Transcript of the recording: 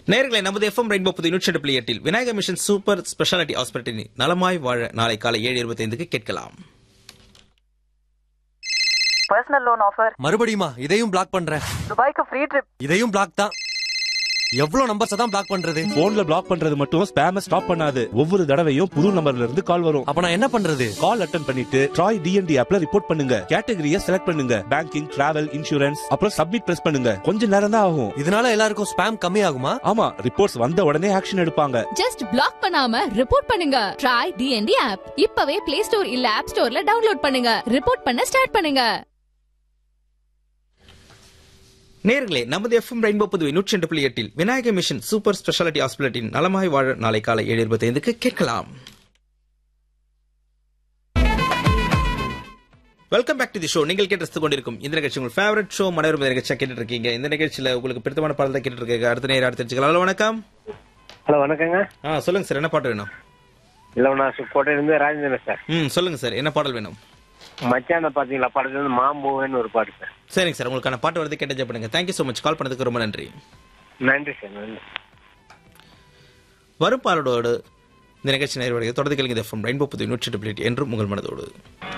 நேர்களை நமது FM rainbow புது நூற்றி புள்ளி எட்டில் விநாயகர் மிஷன் சூப்பர் ஸ்பெஷாலிட்டி ஹாஸ்பிட்டலின் நலமாய் வாழ நாளை காலை ஏழு இருபத்தைந்துக்கு கேட்கலாம் பர்சனல் லோன் ஆஃபர் மறுபடியுமா இதையும் பிளாக் பண்றேன் துபாய்க்கு ஃப்ரீ ட்ரிப் இதையும் பிளாக் தான் எவ்வளவு நம்பர்ஸ் தான் பிளாக் பண்றது போன்ல பிளாக் பண்றது மட்டும் ஸ்பேம ஸ்டாப் பண்ணாது ஒவ்வொரு தடவையும் புது நம்பர்ல இருந்து கால் வரும் அப்ப நான் என்ன பண்றது கால் அட்டன் பண்ணிட்டு ட்ராய் டிஎன்டி ஆப்ல ரிப்போர்ட் பண்ணுங்க கேட்டகரியை செலக்ட் பண்ணுங்க பேங்கிங் டிராவல் இன்சூரன்ஸ் அப்புறம் சப்மிட் பிரஸ் பண்ணுங்க கொஞ்ச நேரம் தான் ஆகும் இதனால எல்லாருக்கும் ஸ்பேம் கம்மி ஆகுமா ஆமா ரிப்போர்ட்ஸ் வந்த உடனே ஆக்ஷன் எடுப்பாங்க ஜஸ்ட் பிளாக் பண்ணாம ரிப்போர்ட் பண்ணுங்க ட்ரை டிஎன்டி ஆப் இப்பவே பிளே ஸ்டோர் இல்ல ஆப் ஸ்டோர்ல டவுன்லோட் பண்ணுங்க ரிப்போர்ட் பண்ண ஸ்டார்ட் பண்ணுங்க நேர்களே நமது எஃப்எம் ரெயின்போ புதுவை நூற்றி ரெண்டு புள்ளி எட்டில் விநாயகர் மிஷன் சூப்பர் ஸ்பெஷாலிட்டி ஹாஸ்பிட்டலின் நலமாய் வாழ நாளை காலை ஏழு இருபத்தைந்துக்கு கேட்கலாம் welcome back to the show நீங்கள் கேட்டு கொண்டிருக்கும் இந்த நிகழ்ச்சி உங்கள் ஃபேவரட் ஷோ மனோரம நிகழ்ச்சியா கேட்டுட்டு இருக்கீங்க இந்த நிகழ்ச்சியில உங்களுக்கு பிடித்தமான பாடல் தான் கேட்டுட்டு இருக்கீங்க அடுத்த நேரம் அடுத்து தெரிஞ்சுக்கலாம் ஹலோ வணக்கம் ஹலோ வணக்கங்க ஆ சொல்லுங்க சார் என்ன பாட்டு வேணும் இல்லை நான் கோட்டையிலேருந்து ராஜேந்திரன் சார் ம் சொல்லுங்க சார் என்ன பாடல் வேணும் மச்சான பார்த்தீங்களா படத்துல இருந்து மாம்பூவன்னு ஒரு பாட்டு சார் சரிங்க சார் உங்களுக்கான பாட்டு வரது கேட்டு enjoy பண்ணுங்க தேங்க்யூ ஸோ மச் கால் பண்ணதுக்கு ரொம்ப நன்றி நன்றி சார் நன்றி வரும் பாடலோடு இந்த நிகழ்ச்சி நிறைவடைய தொடர்ந்து கேளுங்க எஃப்எம் ரெயின்போ புது நூற்றி என்றும் உங்கள் மனதோடு